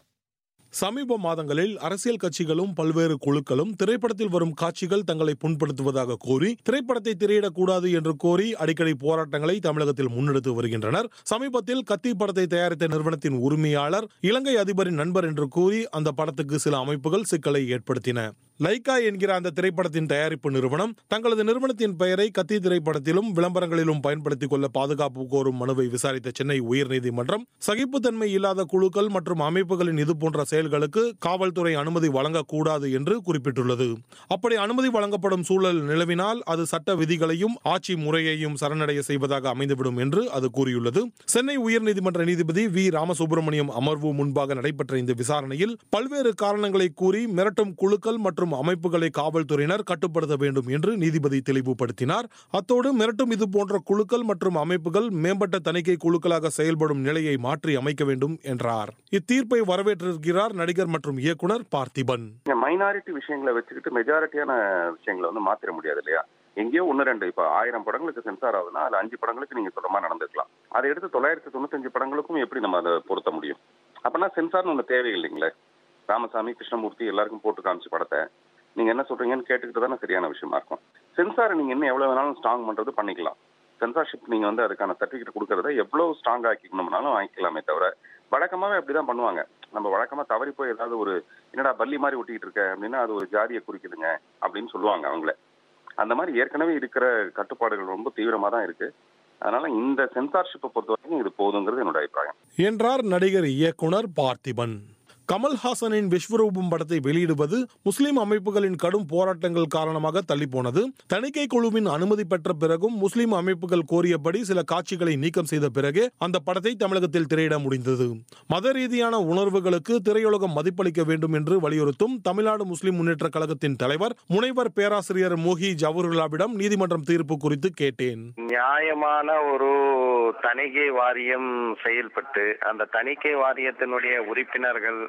சமீப மாதங்களில் அரசியல் கட்சிகளும் பல்வேறு குழுக்களும் திரைப்படத்தில் வரும் காட்சிகள் தங்களை புண்படுத்துவதாக கூறி திரைப்படத்தை திரையிடக்கூடாது என்று கோரி அடிக்கடி போராட்டங்களை தமிழகத்தில் முன்னெடுத்து வருகின்றனர் சமீபத்தில் கத்தி படத்தை தயாரித்த நிறுவனத்தின் உரிமையாளர் இலங்கை அதிபரின் நண்பர் என்று கூறி அந்த படத்துக்கு சில அமைப்புகள் சிக்கலை ஏற்படுத்தின லைகா என்கிற அந்த திரைப்படத்தின் தயாரிப்பு நிறுவனம் தங்களது நிறுவனத்தின் பெயரை கத்தி திரைப்படத்திலும் விளம்பரங்களிலும் பயன்படுத்திக் கொள்ள பாதுகாப்பு கோரும் மனுவை விசாரித்த சென்னை உயர்நீதிமன்றம் சகிப்புத்தன்மை இல்லாத குழுக்கள் மற்றும் அமைப்புகளின் இதுபோன்ற செயல்களுக்கு காவல்துறை அனுமதி வழங்கக்கூடாது என்று குறிப்பிட்டுள்ளது அப்படி அனுமதி வழங்கப்படும் சூழல் நிலவினால் அது சட்ட விதிகளையும் ஆட்சி முறையையும் சரணடைய செய்வதாக அமைந்துவிடும் என்று அது கூறியுள்ளது சென்னை உயர்நீதிமன்ற நீதிபதி வி ராமசுப்பிரமணியம் அமர்வு முன்பாக நடைபெற்ற இந்த விசாரணையில் பல்வேறு காரணங்களை கூறி மிரட்டும் குழுக்கள் மற்றும் அமைப்புகளை காவல்துறையினர் கட்டுப்படுத்த வேண்டும் என்று நீதிபதி தெளிவுபடுத்தினார் அத்தோடு மிரட்டும் இது போன்ற குழுக்கள் மற்றும் அமைப்புகள் மேம்பட்ட தணிக்கை குழுக்களாக செயல்படும் நிலையை மாற்றி அமைக்க வேண்டும் என்றார் இத்தீர்ப்பை வரவேற்றிருக்கிறார் நடிகர் மற்றும் இயக்குனர் பார்த்திபன் மைனாரிட்டி விஷயங்களை வச்சுக்கிட்டு மெஜாரிட்டியான விஷயங்களை வந்து மாத்திர முடியாது இல்லையா எங்கேயோ ஒன்று ரெண்டு இப்போ ஆயிரம் படங்களுக்கு சென்சார் ஆகுதுன்னா அது அஞ்சு படங்களுக்கு நீங்க சொல்ற மாதிரி நடந்துக்கலாம் அதை எடுத்து தொள்ளாயிரத்தி தொண்ணூத்தஞ்சு படங்களுக்கும் எப்படி நம்ம அதை பொருத்த முடியும் அப்பனா சென்சார்னு ஒன்று தேவையில்லைங்களே ராமசாமி கிருஷ்ணமூர்த்தி எல்லாருக்கும் போட்டு காமிச்சு படத்தை நீங்க என்ன சொல்றீங்கன்னு கேட்டுக்கிட்டு தானே சரியான விஷயமா இருக்கும் சென்சாரை நீங்க இன்னும் எவ்வளவு வேணாலும் ஸ்ட்ராங் பண்றது பண்ணிக்கலாம் சென்சார்ஷிப் நீங்க வந்து அதுக்கான சர்டிஃபிகேட் கொடுக்கறத எவ்வளவு ஸ்ட்ராங் ஆக்கிக்கணும்னாலும் வாங்கிக்கலாமே தவிர வழக்கமாவே அப்படிதான் பண்ணுவாங்க நம்ம வழக்கமா தவறி போய் ஏதாவது ஒரு என்னடா பள்ளி மாதிரி ஒட்டிக்கிட்டு இருக்க அப்படின்னா அது ஒரு ஜாதியை குறிக்குதுங்க அப்படின்னு சொல்லுவாங்க அவங்கள அந்த மாதிரி ஏற்கனவே இருக்கிற கட்டுப்பாடுகள் ரொம்ப தீவிரமா தான் இருக்கு அதனால இந்த சென்சார்ஷிப்பை பொறுத்த வரைக்கும் இது போதுங்கிறது என்னோட அபிப்பிராயம் என்றார் நடிகர் இயக்குனர் பார்த்திபன் கமல்ஹாசனின் விஸ்வரூபம் படத்தை வெளியிடுவது முஸ்லிம் அமைப்புகளின் கடும் போராட்டங்கள் காரணமாக தள்ளிப்போனது தணிக்கை குழுவின் அனுமதி பெற்ற பிறகும் முஸ்லிம் அமைப்புகள் கோரியபடி சில காட்சிகளை நீக்கம் செய்த பிறகே அந்த படத்தை தமிழகத்தில் திரையிட முடிந்தது மத ரீதியான உணர்வுகளுக்கு திரையுலகம் மதிப்பளிக்க வேண்டும் என்று வலியுறுத்தும் தமிழ்நாடு முஸ்லிம் முன்னேற்ற கழகத்தின் தலைவர் முனைவர் பேராசிரியர் மோகி ஜவஹர்லாவிடம் நீதிமன்றம் தீர்ப்பு குறித்து கேட்டேன் நியாயமான ஒரு தணிக்கை வாரியம் செயல்பட்டு அந்த தணிக்கை வாரியத்தினுடைய உறுப்பினர்கள்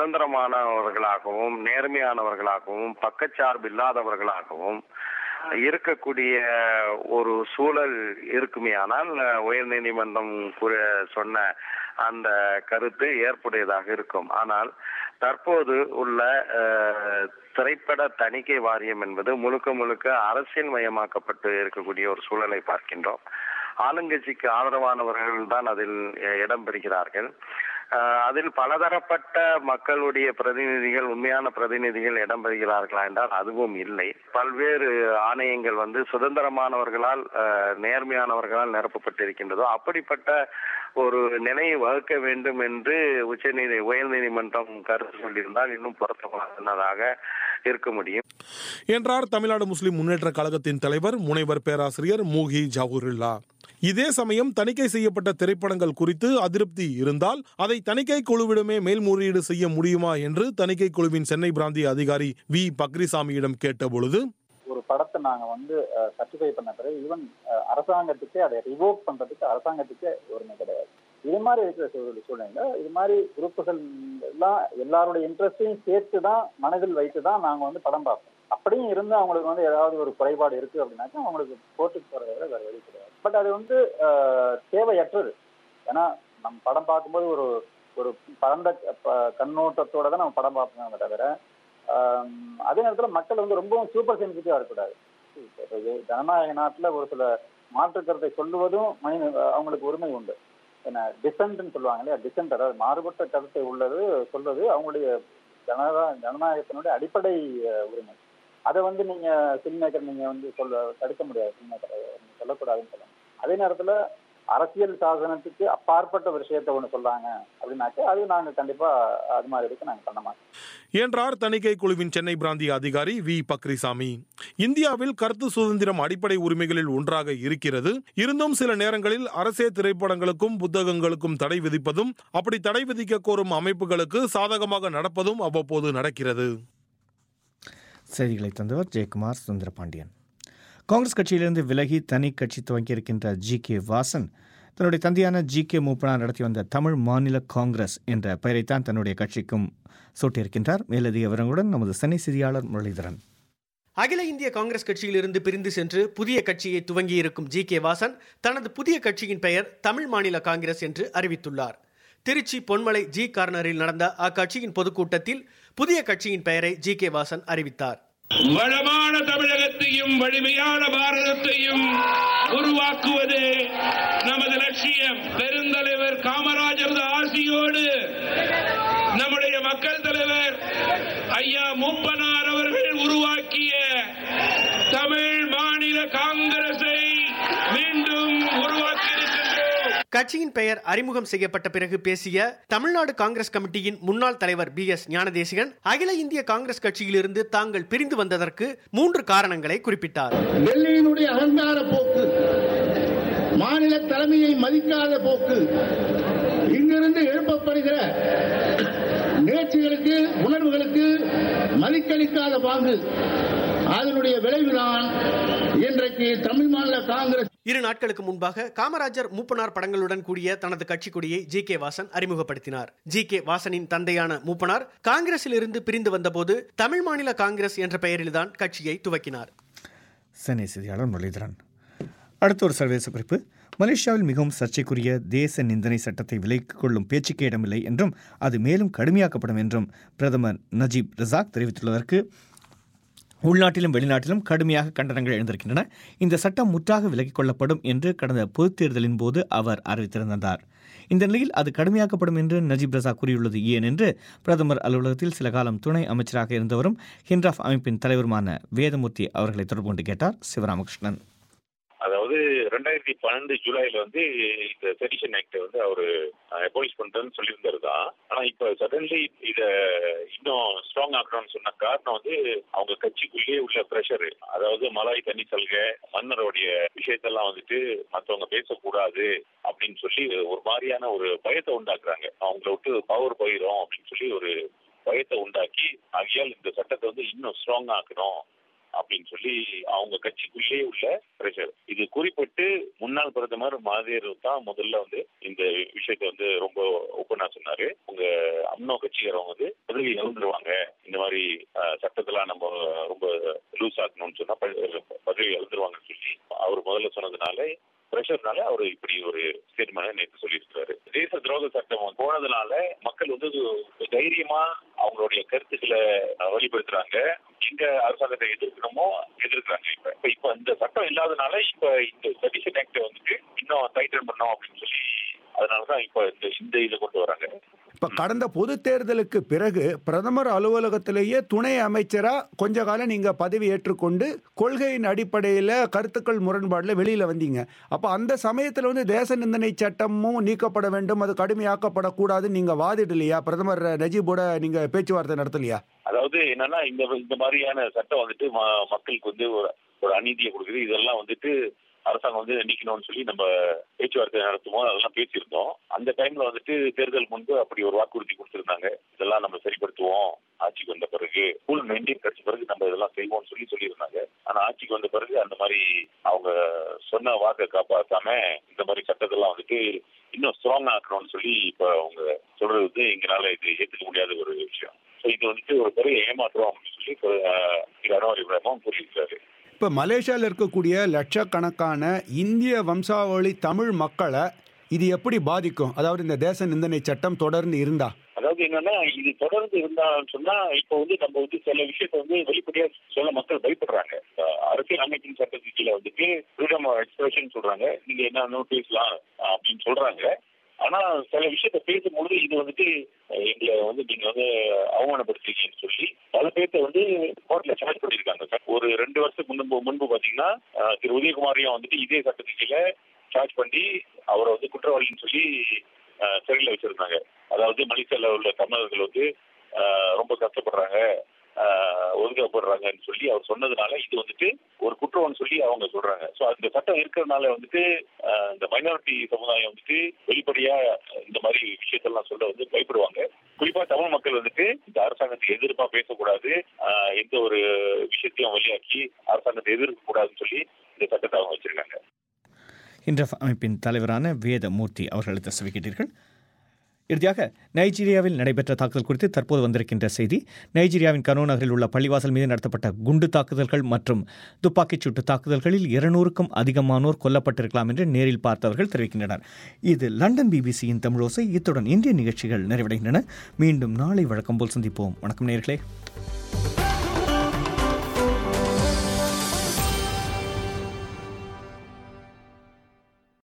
சுதந்திரமானவர்களாகவும் நேர்மையானவர்களாகவும் பக்கச்சார்பு இல்லாதவர்களாகவும் இருக்கக்கூடிய ஒரு சூழல் இருக்குமே ஆனால் உயர் நீதிமன்றம் சொன்ன அந்த கருத்து ஏற்புடையதாக இருக்கும் ஆனால் தற்போது உள்ள திரைப்பட தணிக்கை வாரியம் என்பது முழுக்க முழுக்க அரசியல் மயமாக்கப்பட்டு இருக்கக்கூடிய ஒரு சூழலை பார்க்கின்றோம் ஆளுங்கட்சிக்கு ஆதரவானவர்கள் தான் அதில் இடம் பெறுகிறார்கள் அதில் பலதரப்பட்ட மக்களுடைய பிரதிநிதிகள் உண்மையான பிரதிநிதிகள் இடம்பெறுகிறார்களா என்றால் அதுவும் இல்லை பல்வேறு ஆணையங்கள் வந்து சுதந்திரமானவர்களால் நேர்மையானவர்களால் நிரப்பப்பட்டிருக்கின்றதோ அப்படிப்பட்ட ஒரு நிலையை வகுக்க வேண்டும் என்று உச்சநீதி உயர் நீதிமன்றம் கருத்து சொல்லியிருந்தால் இன்னும் பொருத்தமானதாக இருக்க முடியும் என்றார் தமிழ்நாடு முஸ்லிம் முன்னேற்ற கழகத்தின் தலைவர் முனைவர் பேராசிரியர் மூகி ஜவஹருல்லா இதே சமயம் தணிக்கை செய்யப்பட்ட திரைப்படங்கள் குறித்து அதிருப்தி இருந்தால் அதை தணிக்கை குழுவிடமே மேல்முறையீடு செய்ய முடியுமா என்று தணிக்கை குழுவின் சென்னை பிராந்திய அதிகாரி வி பக்ரிசாமியிடம் கேட்டபொழுது ஒரு படத்தை நாங்க வந்து சர்டிஃபை பண்ண பிறகு ஈவன் அரசாங்கத்துக்கு அதை ரிவோக் பண்றதுக்கு அரசாங்கத்துக்கு உரிமை கிடையாது இது மாதிரி இருக்கிற சூழல் சூழ்நிலை இது மாதிரி குரூப்புகள் எல்லாம் எல்லாருடைய இன்ட்ரெஸ்டையும் சேர்த்து தான் மனதில் வைத்து தான் நாங்க வந்து படம் பார்ப்போம் அப்படியும் இருந்து அவங்களுக்கு வந்து ஏதாவது ஒரு குறைபாடு இருக்கு அப்படின்னாக்கா அவங்களுக்கு கோர்ட்டுக்கு போறதை விட வேற வழி கிடையாது பட் அது வந்து தேவையற்றது ஏன்னா நம்ம படம் பார்க்கும்போது ஒரு ஒரு பரந்த கண்ணோட்டத்தோட தான் நம்ம படம் பார்ப்போமே தவிர அதே நேரத்தில் மக்கள் வந்து ரொம்பவும் சூப்பர் சென்சிட்டிவா இருக்கக்கூடாது ஜனநாயக நாட்டில் ஒரு சில மாற்று கருத்தை சொல்லுவதும் மனித அவங்களுக்கு உரிமை உண்டு என்ன டிசன்ட்னு சொல்லுவாங்க இல்லையா டிசன்ட் அதாவது மாறுபட்ட கருத்தை உள்ளது சொல்வது அவங்களுடைய ஜனதா ஜனநாயகத்தினுடைய அடிப்படை உரிமை அதை வந்து நீங்க ஃபில்ம் மேக்கர் நீங்க வந்து சொல்ல தடுக்க முடியாது ஃபில்ம் மேக்கரை சொல்லக்கூடாதுன்னு சொல்லலாம் அதே நேரத்தில் அரசியல் சாசனத்துக்கு அப்பாற்பட்ட ஒரு விஷயத்தை ஒன்று சொல்றாங்க அப்படின்னாக்க அது நாங்க கண்டிப்பா அது மாதிரி இருக்கு நாங்க பண்ண மாட்டோம் என்றார் தணிக்கை குழுவின் சென்னை பிராந்திய அதிகாரி வி பக்ரிசாமி இந்தியாவில் கருத்து சுதந்திரம் அடிப்படை உரிமைகளில் ஒன்றாக இருக்கிறது இருந்தும் சில நேரங்களில் அரசே திரைப்படங்களுக்கும் புத்தகங்களுக்கும் தடை விதிப்பதும் அப்படி தடை விதிக்க கோரும் அமைப்புகளுக்கு சாதகமாக நடப்பதும் அவ்வப்போது நடக்கிறது செய்திகளை தந்தவர் ஜெயக்குமார் சுந்தரபாண்டியன் காங்கிரஸ் கட்சியிலிருந்து விலகி தனி கட்சி துவங்கியிருக்கின்ற ஜி கே வாசன் தன்னுடைய தந்தையான ஜி கே மூப்பனார் நடத்தி வந்த தமிழ் மாநில காங்கிரஸ் என்ற பெயரைத்தான் தன்னுடைய கட்சிக்கும் சூட்டியிருக்கின்றார் மேலதிக விவரங்களுடன் நமது சென்னை செய்தியாளர் முரளிதரன் அகில இந்திய காங்கிரஸ் கட்சியிலிருந்து பிரிந்து சென்று புதிய கட்சியை துவங்கியிருக்கும் ஜி கே வாசன் தனது புதிய கட்சியின் பெயர் தமிழ் மாநில காங்கிரஸ் என்று அறிவித்துள்ளார் திருச்சி பொன்மலை ஜி கார்னரில் நடந்த அக்கட்சியின் பொதுக்கூட்டத்தில் புதிய கட்சியின் பெயரை ஜி கே வாசன் அறிவித்தார் வளமான தமிழகத்தையும் வலிமையான பாரதத்தையும் உருவாக்குவது நமது லட்சியம் பெருந்தலைவர் காமராஜரது ஆசியோடு நம்முடைய மக்கள் தலைவர் ஐயா மூப்பனார் அவர்கள் உருவாக்கிய தமிழ் மாநில காங்கிரஸை மீண்டும் உருவாக்கி கட்சியின் பெயர் அறிமுகம் செய்யப்பட்ட பிறகு பேசிய தமிழ்நாடு காங்கிரஸ் கமிட்டியின் முன்னாள் தலைவர் பி எஸ் ஞானதேசிகன் அகில இந்திய காங்கிரஸ் கட்சியிலிருந்து தாங்கள் பிரிந்து வந்ததற்கு மூன்று காரணங்களை குறிப்பிட்டார் டெல்லியினுடைய அகங்கார போக்கு மாநில தலைமையை மதிக்காத போக்கு இங்கிருந்து எழுப்பப்படுகிற நிகழ்ச்சிகளுக்கு உணர்வுகளுக்கு மதிக்களிக்காத பாங்கு அதனுடைய விளைவுதான் இன்றைக்கு தமிழ் மாநில காங்கிரஸ் இரு நாட்களுக்கு முன்பாக காமராஜர் மூப்பனார் படங்களுடன் கூடிய தனது கட்சி கொடியை ஜி கே வாசன் அறிமுகப்படுத்தினார் ஜி கே வாசனின் தந்தையான மூப்பனார் காங்கிரஸில் இருந்து பிரிந்து வந்தபோது தமிழ் மாநில காங்கிரஸ் என்ற பெயரில்தான் கட்சியை துவக்கினார் சென்னை செய்தியாளர் முரளிதரன் அடுத்த ஒரு சர்வதேச குறிப்பு மலேசியாவில் மிகவும் சர்ச்சைக்குரிய தேச நிந்தனை சட்டத்தை விலக்கிக் கொள்ளும் பேச்சுக்கே இடமில்லை என்றும் அது மேலும் கடுமையாக்கப்படும் என்றும் பிரதமர் நஜீப் ரசாக் தெரிவித்துள்ளதற்கு உள்நாட்டிலும் வெளிநாட்டிலும் கடுமையாக கண்டனங்கள் எழுந்திருக்கின்றன இந்த சட்டம் முற்றாக விலக்கிக் கொள்ளப்படும் என்று கடந்த பொதுத் தேர்தலின் போது அவர் அறிவித்திருந்தார் இந்த நிலையில் அது கடுமையாக்கப்படும் என்று நஜீப் ரசாக் கூறியுள்ளது ஏன் என்று பிரதமர் அலுவலகத்தில் சில காலம் துணை அமைச்சராக இருந்தவரும் ஹிண்ட்ராஃப் அமைப்பின் தலைவருமான வேதமூர்த்தி அவர்களை தொடர்பு கொண்டு கேட்டார் சிவராமகிருஷ்ணன் அதாவது ரெண்டாயிரத்தி பன்னெண்டு ஜூலைல வந்து இந்த செடிஷன் ஆக்ட் வந்து அவரு அபாலிஷ் பண்றேன்னு சொல்லியிருந்தாரு தான் ஆனா இப்ப சடன்லி இத இன்னும் ஸ்ட்ராங் ஆக்கணும்னு சொன்ன காரணம் வந்து அவங்க கட்சிக்குள்ளேயே உள்ள பிரஷர் அதாவது மலாய் தண்ணி சல்கை மன்னருடைய விஷயத்தெல்லாம் வந்துட்டு மத்தவங்க பேசக்கூடாது அப்படின்னு சொல்லி ஒரு மாதிரியான ஒரு பயத்தை உண்டாக்குறாங்க அவங்கள விட்டு பவர் போயிடும் அப்படின்னு சொல்லி ஒரு பயத்தை உண்டாக்கி ஆகியால் இந்த சட்டத்தை வந்து இன்னும் ஸ்ட்ராங் ஆக்கணும் அப்படின்னு சொல்லி அவங்க கட்சிக்குள்ளேயே உள்ள பிரஷர் இது குறிப்பிட்டு முன்னாள் பிரதமர் மாதேர் தான் முதல்ல வந்து இந்த விஷயத்த வந்து ரொம்ப ஓப்பனா சொன்னாரு உங்க அம்னோ கட்சிக்காரவங்க வந்து பதவி இழந்துருவாங்க இந்த மாதிரி சட்டத்தெல்லாம் நம்ம ரொம்ப லூஸ் ஆக்கணும்னு சொன்னா பதவி இழந்துருவாங்கன்னு சொல்லி அவர் முதல்ல சொன்னதுனால பிரஷர்னால அவர் இப்படி ஒரு ஸ்டேட்மெண்ட் நேற்று சொல்லியிருக்கிறாரு தேச துரோக சட்டம் போனதுனால மக்கள் வந்து தைரியமா அவங்களுடைய கருத்துக்களை வெளிப்படுத்துறாங்க எங்க அரசாங்கத்தை எதிர்க்கணுமோ எதிர்க்கிறாங்க இப்ப இப்ப இப்ப இந்த சட்டம் இல்லாதனால இப்ப இந்த செடிஷன் ஆக்ட் வந்துட்டு இன்னும் டைட்டன் பண்ணோம் அப்படின்னு சொல்லி அதனாலதான் இப்ப இந்த இந்த இதை கொண்டு வராங்க இப்ப கடந்த பொது தேர்தலுக்கு பிறகு பிரதமர் அலுவலகத்திலேயே துணை அமைச்சரா கொஞ்ச காலம் நீங்க பதவி ஏற்றுக்கொண்டு கொள்கையின் அடிப்படையில் கருத்துக்கள் முரண்பாடுல வெளியில வந்தீங்க அப்ப அந்த சமயத்துல வந்து தேச நிந்தனை சட்டமும் நீக்கப்பட வேண்டும் அது கடுமையாக்கப்படக்கூடாதுன்னு நீங்க வாதிடலையா பிரதமர் நஜீபோட நீங்க பேச்சுவார்த்தை நடத்தலையா அதாவது என்னன்னா இந்த இந்த மாதிரியான சட்டம் வந்துட்டு மக்களுக்கு வந்து ஒரு ஒரு அநீதியை கொடுக்குது இதெல்லாம் வந்துட்டு அரசாங்கம் வந்து நீக்கணும்னு சொல்லி நம்ம பேச்சுவார்த்தை நடத்தும் அதெல்லாம் பேசியிருந்தோம் அந்த டைம்ல வந்துட்டு தேர்தல் முன்பு அப்படி ஒரு வாக்குறுதி கொடுத்திருந்தாங்க இதெல்லாம் நம்ம சரிப்படுத்துவோம் ஆட்சிக்கு வந்த பிறகு ஃபுல் மெயின்டைன் கிடைச்ச பிறகு நம்ம இதெல்லாம் செய்வோம்னு சொல்லி சொல்லியிருந்தாங்க ஆனா ஆட்சிக்கு வந்த பிறகு அந்த மாதிரி அவங்க சொன்ன வாக்கை காப்பாத்தாம இந்த மாதிரி சட்டத்தெல்லாம் வந்துட்டு இன்னும் ஸ்ட்ராங் ஆக்கணும்னு சொல்லி இப்ப அவங்க சொல்றது வந்து எங்களால இது ஏத்துக்க முடியாத ஒரு விஷயம் ஸோ இது வந்துட்டு ஒரு பெரிய ஏமாற்றம் அப்படின்னு சொல்லி அனுமதி இப்ராஹிமும் கூறியிருக்காரு இப்போ மலேசியாவில் இருக்கக்கூடிய லட்சக்கணக்கான இந்திய வம்சாவளி தமிழ் மக்களை இது எப்படி பாதிக்கும் அதாவது இந்த தேச நிந்தனை சட்டம் தொடர்ந்து இருந்தா அதாவது என்னன்னா இது தொடர்ந்து இருந்தான்னு சொன்னா இப்ப வந்து நம்ம வந்து சில விஷயத்த வந்து வெளிப்படையா சொல்ல மக்கள் பயப்படுறாங்க அரசியல் அமைப்பின் சட்டத்துக்கு கீழே வந்துட்டு ஃப்ரீடம் ஆஃப் எக்ஸ்பிரஷன் சொல்றாங்க நீங்க என்ன பேசலாம் அப்படின்னு சொல்றாங்க ஆனா சில விஷயத்த பேசும்பொழுது இது வந்துட்டு எங்களை வந்து நீங்க வந்து அவமானப்படுத்துறீங்கன்னு சொல்லி பல பேர்த்த வந்து கோர்ட்ல சார்ஜ் பண்ணிருக்காங்க ஒரு ரெண்டு வருஷத்துக்கு முன்பு முன்பு பாத்தீங்கன்னா திரு உதயகுமாரையும் வந்துட்டு இதே சட்டத்துக்கு கீழே சார்ஜ் பண்ணி அவரை வந்து குற்றவாளின்னு சொல்லி அஹ், சிறையில வச்சிருந்தாங்க அதாவது மலேசியால உள்ள தமிழர்கள் வந்து அஹ், ரொம்ப கஷ்டப்படுறாங்க அஹ், ஒதுக்கப்படுறாங்கன்னு சொல்லி அவர் சொன்னதுனால இது வந்துட்டு ஒரு குற்றம்னு சொல்லி அவங்க சொல்றாங்க சோ அந்த சட்டம் இருக்கிறதுனால வந்துட்டு அஹ், இந்த மைனாரிட்டி சமுதாயம் வந்துட்டு வெளிப்படையா இந்த மாதிரி விஷயத்தெல்லாம் சொல்ல வந்து பயப்படுவாங்க குறிப்பா தமிழ் மக்கள் வந்துட்டு இந்த அரசாங்கத்துக்கு எதிர்ப்பா பேசக்கூடாது ஆஹ் எந்த ஒரு விஷயத்தையும் வெளியாக்கி அரசாங்கத்தை எதிர்க்க கூடாதுன்னு சொல்லி இந்த சட்டத்தை அவங்க வச்சிருக்காங்க என்ற அமைப்பின் தலைவரான வேதமூர்த்தி அவர்கள் அளித்த செவி கேட்டீர்கள் இறுதியாக நைஜீரியாவில் நடைபெற்ற தாக்குதல் குறித்து தற்போது வந்திருக்கின்ற செய்தி நைஜீரியாவின் கனோ நகரில் உள்ள பள்ளிவாசல் மீது நடத்தப்பட்ட குண்டு தாக்குதல்கள் மற்றும் துப்பாக்கிச் சூட்டு தாக்குதல்களில் இருநூறுக்கும் அதிகமானோர் கொல்லப்பட்டிருக்கலாம் என்று நேரில் பார்த்தவர்கள் தெரிவிக்கின்றனர் இது லண்டன் பிபிசியின் தமிழோசை இத்துடன் இந்திய நிகழ்ச்சிகள் நிறைவடைகின்றன மீண்டும் நாளை வழக்கம் போல் சந்திப்போம் வணக்கம் நேர்களே